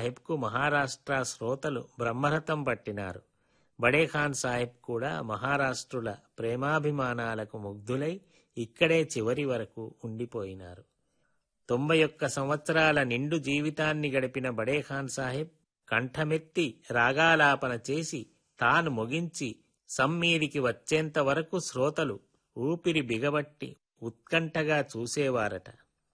సాహెబ్కు మహారాష్ట్ర శ్రోతలు బ్రహ్మరథం పట్టినారు బడే ఖాన్ సాహెబ్ కూడా మహారాష్ట్రుల ప్రేమాభిమానాలకు ముగ్ధులై ఇక్కడే చివరి వరకు ఉండిపోయినారు తొంభై ఒక్క సంవత్సరాల నిండు జీవితాన్ని గడిపిన బడే ఖాన్ సాహెబ్ కంఠమెత్తి రాగాలాపన చేసి తాను ముగించి సమ్మీదికి వచ్చేంత వరకు శ్రోతలు ఊపిరి బిగబట్టి ఉత్కంఠగా చూసేవారట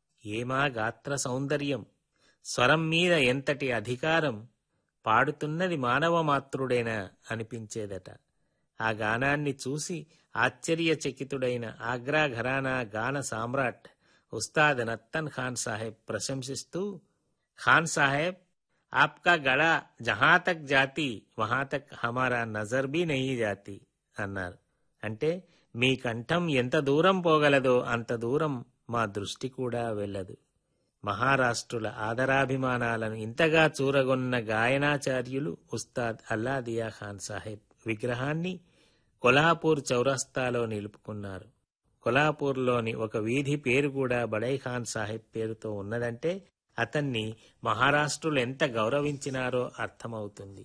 ఏమా గాత్ర సౌందర్యం స్వరం మీద ఎంతటి అధికారం పాడుతున్నది మానవ మాతృడేనా అనిపించేదట ఆ గానాన్ని చూసి ఆశ్చర్యచకితుడైన ఆగ్రా ఘరానా గాన సామ్రాట్ ఉస్తాద్ నత్తన్ ఖాన్ సాహెబ్ ప్రశంసిస్తూ ఖాన్ సాహెబ్ ఆప్కా గళా జహా తక్ జాతి వహా తక్ హమారా నజర్ బీ నహీ జాతి అన్నారు అంటే మీ కంఠం ఎంత దూరం పోగలదో అంత దూరం మా దృష్టి కూడా వెళ్ళదు మహారాష్ట్రుల ఆదరాభిమానాలను ఇంతగా చూరగొన్న గాయనాచార్యులు ఉస్తాద్ అల్లాదియా ఖాన్ సాహెబ్ విగ్రహాన్ని కొల్హాపూర్ చౌరస్తాలో నిలుపుకున్నారు కొల్హాపూర్లోని ఒక వీధి పేరు కూడా బడై ఖాన్ సాహెబ్ పేరుతో ఉన్నదంటే అతన్ని మహారాష్ట్రులు ఎంత గౌరవించినారో అర్థమవుతుంది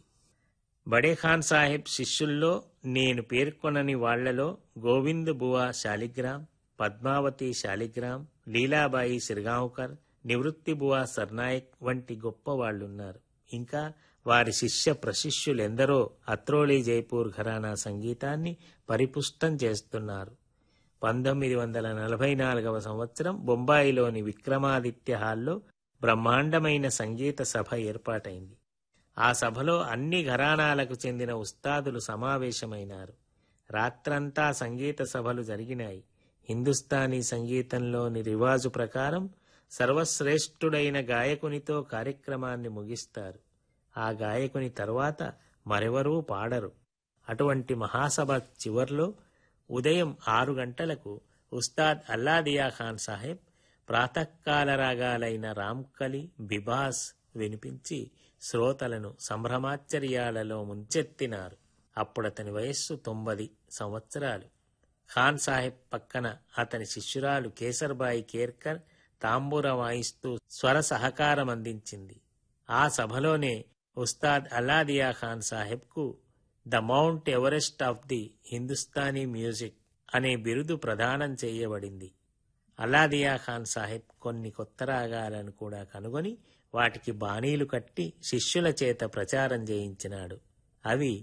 బడే ఖాన్ సాహెబ్ శిష్యుల్లో నేను పేర్కొనని వాళ్లలో గోవింద్ బువా శాలిగ్రామ్ పద్మావతి శాలిగ్రామ్ లీలాబాయి సిర్గాంవ్కర్ నివృత్తి బువా సర్నాయక్ వంటి గొప్ప వాళ్ళున్నారు ఇంకా వారి శిష్య ప్రశిష్యులెందరో అత్రోలి జైపూర్ ఘరానా సంగీతాన్ని పరిపుష్టం చేస్తున్నారు పంతొమ్మిది వందల నలభై నాలుగవ సంవత్సరం బొంబాయిలోని విక్రమాదిత్య హాల్లో బ్రహ్మాండమైన సంగీత సభ ఏర్పాటైంది ఆ సభలో అన్ని ఘరానాలకు చెందిన ఉస్తాదులు సమావేశమైనారు రాత్రంతా సంగీత సభలు జరిగినాయి హిందుస్థానీ సంగీతంలోని రివాజు ప్రకారం సర్వశ్రేష్ఠుడైన గాయకునితో కార్యక్రమాన్ని ముగిస్తారు ఆ గాయకుని తర్వాత మరెవరూ పాడరు అటువంటి మహాసభ చివర్లో ఉదయం ఆరు గంటలకు ఉస్తాద్ అల్లాదియా ఖాన్ సాహెబ్ ప్రాతకాల రాగాలైన రామ్కలి బిబాస్ వినిపించి శ్రోతలను సంభ్రమాశ్చర్యాలలో ముంచెత్తినారు అప్పుడతని వయస్సు తొంభది సంవత్సరాలు ఖాన్ సాహెబ్ పక్కన అతని శిష్యురాలు కేసర్బాయి కేర్కర్ తాంబూర వాయిస్తూ స్వర సహకారం అందించింది ఆ సభలోనే ఉస్తాద్ అలాదియా ఖాన్ సాహెబ్కు the Mount Everest of the Hindustani music అనే బిరుదు ప్రదానం చేయబడింది అలాదియా ఖాన్ సాహెబ్ కొన్ని కొత్త రాగాలను కూడా కనుగొని వాటికి బాణీలు కట్టి శిష్యుల చేత ప్రచారం చేయించినాడు అవి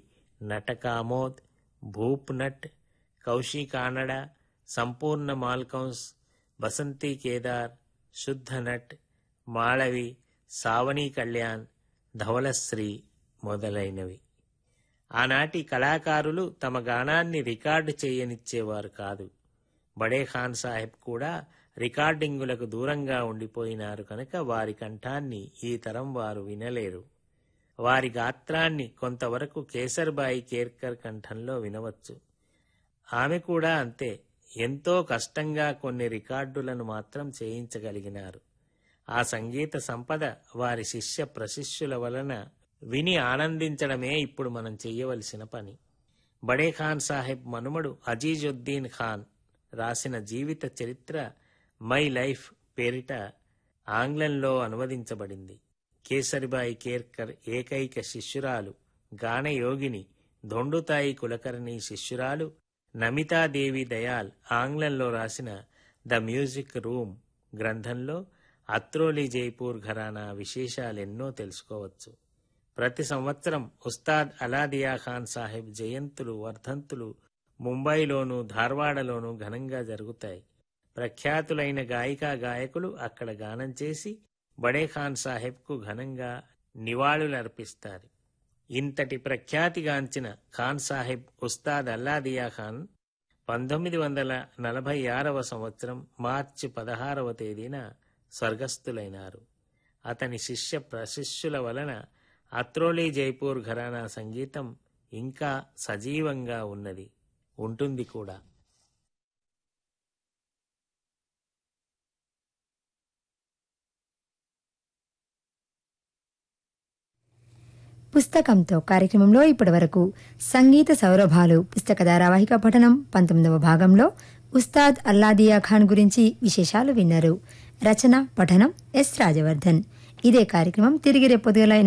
నటకామోద్ భూప్ నట్ కౌశి కానడ సంపూర్ణ మాల్కౌన్స్ బసంతి కేదార్ శుద్ధ నట్ మాళవి సావణి కళ్యాణ్ ధవలశ్రీ మొదలైనవి ఆనాటి కళాకారులు తమ గానాన్ని రికార్డు చేయనిచ్చేవారు కాదు బడే ఖాన్ సాహెబ్ కూడా రికార్డింగులకు దూరంగా ఉండిపోయినారు కనుక వారి కంఠాన్ని ఈ తరం వారు వినలేరు వారి గాత్రాన్ని కొంతవరకు కేసర్బాయి కేర్కర్ కంఠంలో వినవచ్చు ఆమె కూడా అంతే ఎంతో కష్టంగా కొన్ని రికార్డులను మాత్రం చేయించగలిగినారు ఆ సంగీత సంపద వారి శిష్య ప్రశిష్యుల వలన విని ఆనందించడమే ఇప్పుడు మనం చెయ్యవలసిన పని బడే ఖాన్ సాహెబ్ మనుమడు అజీజుద్దీన్ ఖాన్ రాసిన జీవిత చరిత్ర మై లైఫ్ పేరిట ఆంగ్లంలో అనువదించబడింది కేసరిబాయి కేర్కర్ ఏకైక శిష్యురాలు గానయోగిని దొండుతాయి కులకర్ణి శిష్యురాలు నమితాదేవి దయాల్ ఆంగ్లంలో రాసిన ద మ్యూజిక్ రూమ్ గ్రంథంలో అత్రోలి జైపూర్ ఘరానా విశేషాలెన్నో తెలుసుకోవచ్చు ప్రతి సంవత్సరం ఉస్తాద్ అలాదియా ఖాన్ సాహెబ్ జయంతులు వర్ధంతులు ముంబైలోనూ ధార్వాడలోనూ ఘనంగా జరుగుతాయి ప్రఖ్యాతులైన గాయికా గాయకులు అక్కడ గానం చేసి బడే ఖాన్ సాహెబ్కు ఘనంగా నివాళులర్పిస్తారు ఇంతటి ప్రఖ్యాతిగాంచిన ఖాన్ సాహెబ్ ఉస్తాద్ అల్లాదియా ఖాన్ పంతొమ్మిది వందల నలభై ఆరవ సంవత్సరం మార్చి పదహారవ తేదీన స్వర్గస్థులైనారు అతని శిష్య ప్రశిష్యుల వలన అత్రోలి జైపూర్ ఘరానా సంగీతం ఇంకా సజీవంగా ఉన్నది ఉంటుంది కూడా పుస్తకంతో కార్యక్రమంలో ఇప్పటివరకు సంగీత సౌరభాలు పుస్తక ధారావాహిక పఠనం పంతొమ్మిదవ భాగంలో ఉస్తాద్ అల్లాదియా ఖాన్ గురించి విశేషాలు విన్నారు రచన పఠనం ఎస్ రాజవర్ధన్ ఇదే కార్యక్రమం తిరిగి రేపొద్దుగల